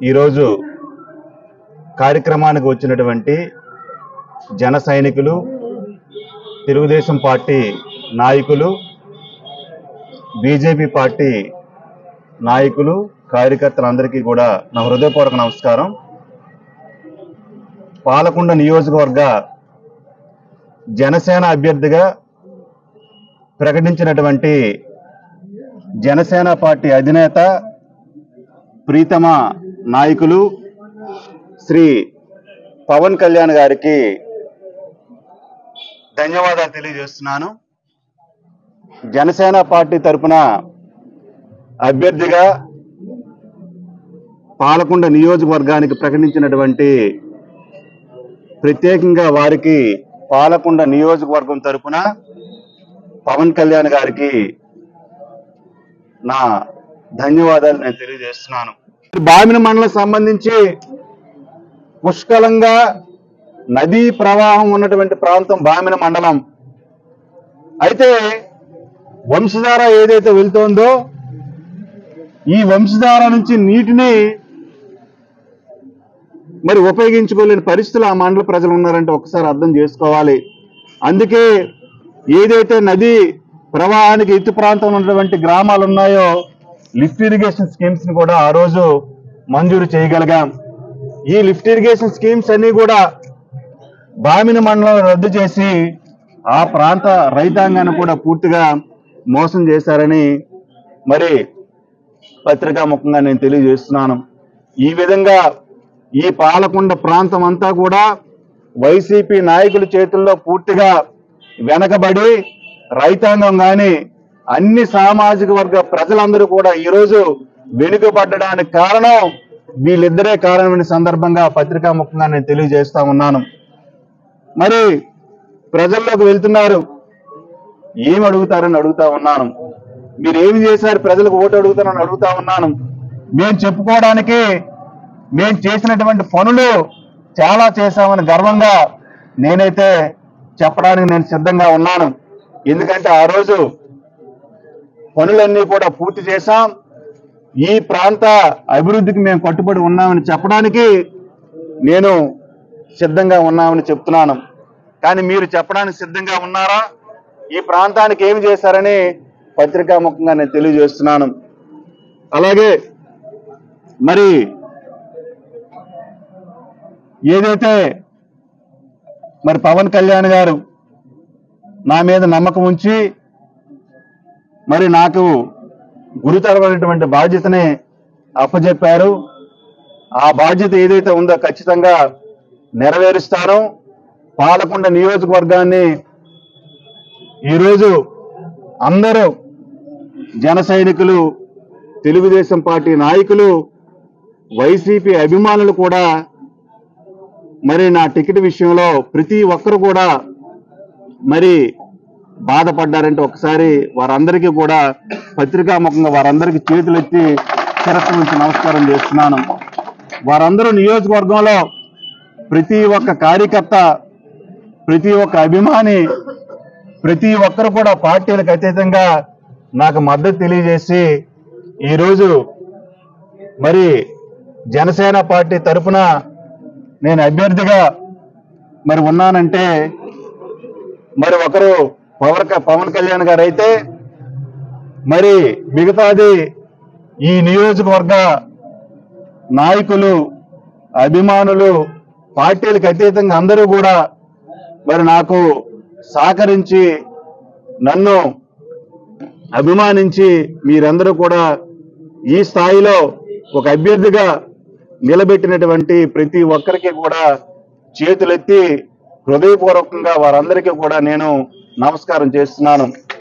ఈరోజు కార్యక్రమానికి వచ్చినటువంటి జన సైనికులు తెలుగుదేశం పార్టీ నాయకులు బీజేపీ పార్టీ నాయకులు కార్యకర్తలందరికీ కూడా నా హృదయపూర్వక నమస్కారం పాలకొండ నియోజకవర్గ జనసేన అభ్యర్థిగా ప్రకటించినటువంటి జనసేన పార్టీ అధినేత ప్రీతమ నాయకులు శ్రీ పవన్ కళ్యాణ్ గారికి ధన్యవాదాలు తెలియజేస్తున్నాను జనసేన పార్టీ తరపున అభ్యర్థిగా పాలకొండ నియోజకవర్గానికి ప్రకటించినటువంటి ప్రత్యేకంగా వారికి పాలకొండ నియోజకవర్గం తరపున పవన్ కళ్యాణ్ గారికి నా ధన్యవాదాలు నేను తెలియజేస్తున్నాను బామిన మండలం సంబంధించి పుష్కలంగా నదీ ప్రవాహం ఉన్నటువంటి ప్రాంతం బామిన మండలం అయితే వంశధార ఏదైతే వెళ్తోందో ఈ వంశధార నుంచి నీటిని మరి ఉపయోగించుకోలేని పరిస్థితులు ఆ మండల ప్రజలు ఉన్నారంటే ఒకసారి అర్థం చేసుకోవాలి అందుకే ఏదైతే నది ప్రవాహానికి ఎత్తు ప్రాంతంలో ఉన్నటువంటి గ్రామాలు ఉన్నాయో లిఫ్ట్ ఇరిగేషన్ స్కీమ్స్ ని కూడా ఆ రోజు మంజూరు చేయగలిగాం ఈ లిఫ్ట్ ఇరిగేషన్ స్కీమ్స్ అన్ని కూడా బామిన మండలం రద్దు చేసి ఆ ప్రాంత రైతాంగాన్ని కూడా పూర్తిగా మోసం చేశారని మరి పత్రికా ముఖంగా నేను తెలియజేస్తున్నాను ఈ విధంగా ఈ పాలకొండ ప్రాంతం అంతా కూడా వైసీపీ నాయకుల చేతుల్లో పూర్తిగా వెనకబడి రైతాంగం గాని అన్ని సామాజిక వర్గ ప్రజలందరూ కూడా ఈరోజు వెనుకబడ్డడానికి కారణం వీళ్ళిద్దరే కారణమైన సందర్భంగా పత్రికా ముఖంగా నేను తెలియజేస్తా ఉన్నాను మరి ప్రజల్లోకి వెళ్తున్నారు ఏం అడుగుతారని అడుగుతా ఉన్నాను మీరు ఏమి చేశారు ప్రజలకు ఓటు అడుగుతారని అడుగుతా ఉన్నాను మేము చెప్పుకోవడానికి మేము చేసినటువంటి పనులు చాలా చేశామని గర్వంగా నేనైతే చెప్పడానికి నేను సిద్ధంగా ఉన్నాను ఎందుకంటే ఆ రోజు పనులన్నీ కూడా పూర్తి చేశాం ఈ ప్రాంత అభివృద్ధికి మేము కట్టుబడి ఉన్నామని చెప్పడానికి నేను సిద్ధంగా ఉన్నామని చెప్తున్నాను కానీ మీరు చెప్పడానికి సిద్ధంగా ఉన్నారా ఈ ప్రాంతానికి ఏమి చేశారని పత్రికాముఖంగా నేను తెలియజేస్తున్నాను అలాగే మరి ఏదైతే మరి పవన్ కళ్యాణ్ గారు నా మీద నమ్మకం ఉంచి మరి నాకు గురుతరమైనటువంటి బాధ్యతని అప్పచెప్పారు ఆ బాధ్యత ఏదైతే ఉందో ఖచ్చితంగా నెరవేరుస్తాను పాలకొండ నియోజకవర్గాన్ని ఈరోజు అందరూ జన సైనికులు తెలుగుదేశం పార్టీ నాయకులు వైసీపీ అభిమానులు కూడా మరి నా టికెట్ విషయంలో ప్రతి ఒక్కరు కూడా మరి బాధపడ్డారంటే ఒకసారి వారందరికీ కూడా పత్రికాముఖంగా వారందరికీ చేతులెత్తి శిరస్సు నుంచి నమస్కారం చేస్తున్నాను వారందరూ నియోజకవర్గంలో ప్రతి ఒక్క కార్యకర్త ప్రతి ఒక్క అభిమాని ప్రతి ఒక్కరు కూడా పార్టీలకు అతీతంగా నాకు మద్దతు తెలియజేసి ఈరోజు మరి జనసేన పార్టీ తరఫున నేను అభ్యర్థిగా మరి ఉన్నానంటే మరి ఒకరు పవన్ క- పవన్ కళ్యాణ్ గారు అయితే మరి మిగతాది ఈ నియోజకవర్గ నాయకులు అభిమానులు పార్టీలకు అతీతంగా అందరూ కూడా మరి నాకు సహకరించి నన్ను అభిమానించి మీరందరూ కూడా ఈ స్థాయిలో ఒక అభ్యర్థిగా నిలబెట్టినటువంటి ప్రతి ఒక్కరికి కూడా చేతులెత్తి హృదయపూర్వకంగా వారందరికీ కూడా నేను నమస్కారం చేస్తున్నాను